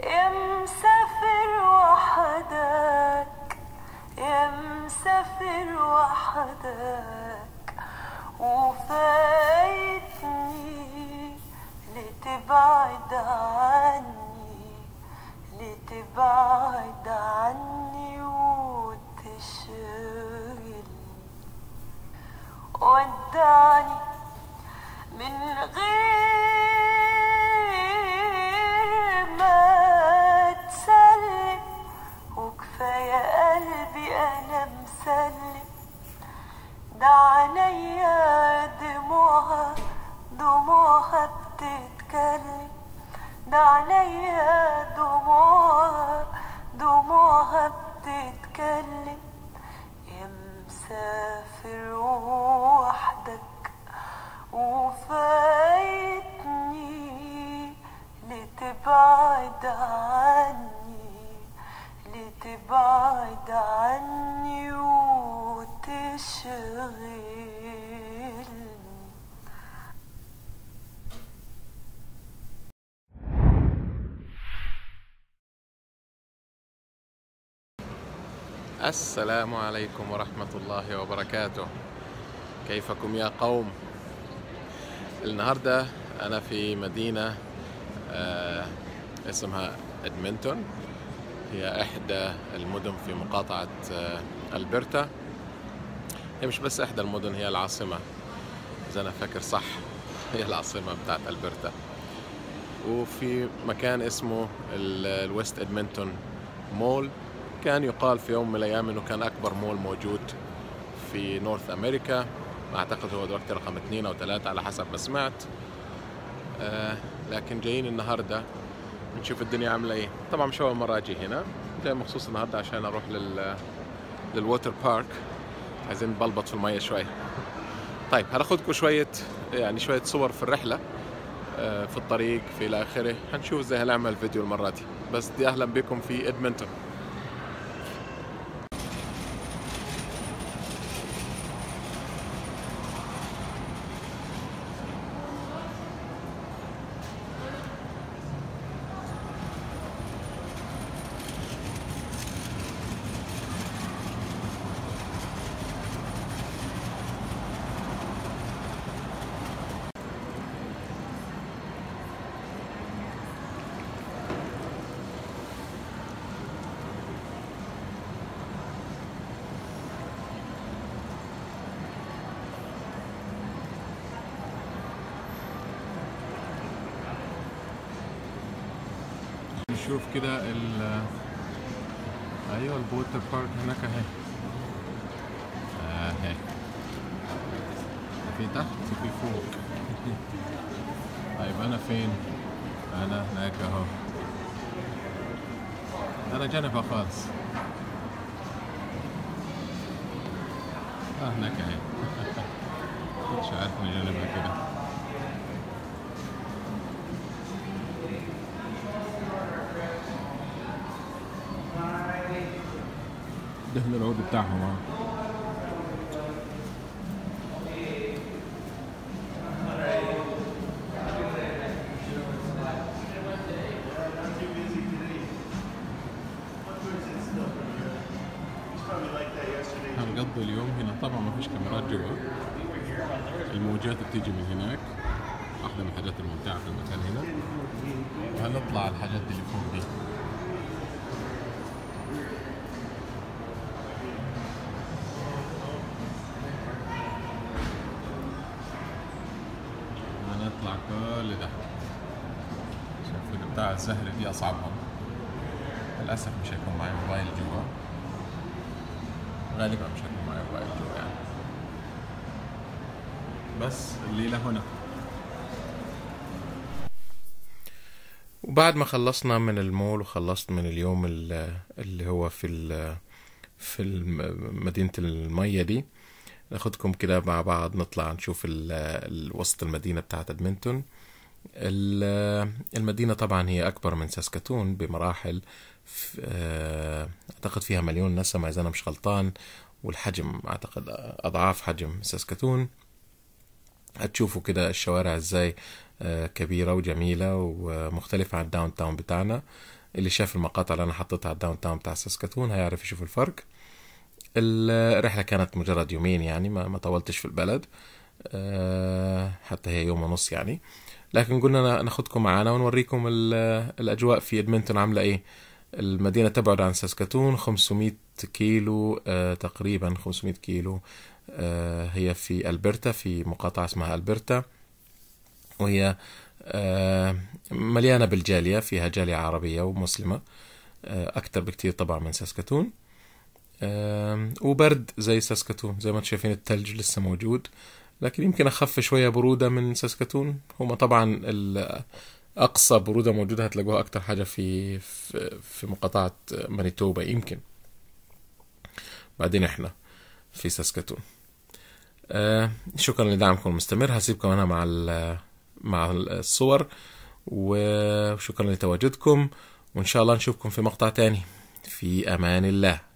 يا مسافر وحدك يا مسافر وحدك وفايتني لتبعد عني لتبعد عني وتشغلني ودعني من غير ما تسلم وكفاية قلبي أنا مسلم ده عينيا دموعها دموعها بتتكلم ده عينيا دموعها دموعها بتتكلم يا مسافر وحدك وفايتني لتبعد عني لتبعد عني وتشغلني السلام عليكم ورحمة الله وبركاته كيفكم يا قوم النهاردة أنا في مدينة آه، اسمها إدمنتون هي إحدى المدن في مقاطعة آه، ألبرتا هي مش بس إحدى المدن هي العاصمة إذا أنا فاكر صح هي العاصمة بتاعت ألبرتا وفي مكان اسمه ال- الويست إدمنتون مول كان يقال في يوم من الأيام إنه كان أكبر مول موجود في نورث أمريكا أعتقد هو دلوقتي رقم اثنين أو ثلاثة على حسب ما سمعت آه لكن جايين النهاردة نشوف الدنيا عاملة إيه طبعا مش أول مرة أجي هنا جاي مخصوص النهاردة عشان أروح لل للووتر بارك عايزين نبلبط في المية شوية طيب هناخدكم شوية يعني شوية صور في الرحلة آه، في الطريق في إلى آخره هنشوف ازاي هنعمل فيديو المرة دي بس دي أهلا بكم في إدمنتون نشوف كده ال ايوه البوتر بارك هناك اهي اهي في تحت وفي فوق طيب انا فين انا هناك اهو انا جنبها خالص اه هناك اهي كنتش عارف اني جنبها كده دهن العود بتاعهم اه هنقضي اليوم هنا طبعا ما فيش كاميرات جوا الموجات بتيجي من هناك واحدة من الحاجات الممتعة في المكان هنا وهنطلع على الحاجات اللي فوق دي هنطلع كل ده شوف اللي بتاع الزهر دي أصعبهم للأسف مش هيكون معي موبايل جوا غالبا مش هيكون معي موبايل جوا يعني بس الليلة هنا وبعد ما خلصنا من المول وخلصت من اليوم ال- اللي هو في ال في الم- مدينة المية دي ناخدكم كده مع بعض نطلع نشوف ال- ال- وسط المدينة بتاعت ادمنتون ال- المدينة طبعا هي أكبر من ساسكاتون بمراحل ف- آه، أعتقد فيها مليون نسمة إذا أنا مش غلطان والحجم أعتقد أضعاف حجم ساسكاتون هتشوفوا كده الشوارع ازاي آه، كبيرة وجميلة ومختلفة عن الداون تاون بتاعنا اللي شاف المقاطع اللي انا حطيتها على الداون تاون بتاع ساسكاتون هيعرف يشوف الفرق الرحلة كانت مجرد يومين يعني ما, ما طولتش في البلد أه حتى هي يوم ونص يعني لكن قلنا ناخدكم معانا ونوريكم الأجواء في إدمنتون عاملة إيه المدينة تبعد عن ساسكاتون 500 كيلو أه تقريبا 500 كيلو أه هي في ألبرتا في مقاطعة اسمها ألبرتا وهي أه مليانة بالجالية فيها جالية عربية ومسلمة أه أكثر بكتير طبعا من ساسكاتون أه وبرد زي ساسكاتون زي ما انتم شايفين الثلج لسه موجود لكن يمكن أخف شوية برودة من ساسكاتون هما طبعا أقصى برودة موجودة هتلاقوها أكتر حاجة في في, في مقاطعة مانيتوبا يمكن بعدين إحنا في ساسكاتون آه شكرا لدعمكم المستمر هسيبكم أنا مع مع الصور وشكرا لتواجدكم وإن شاء الله نشوفكم في مقطع تاني في أمان الله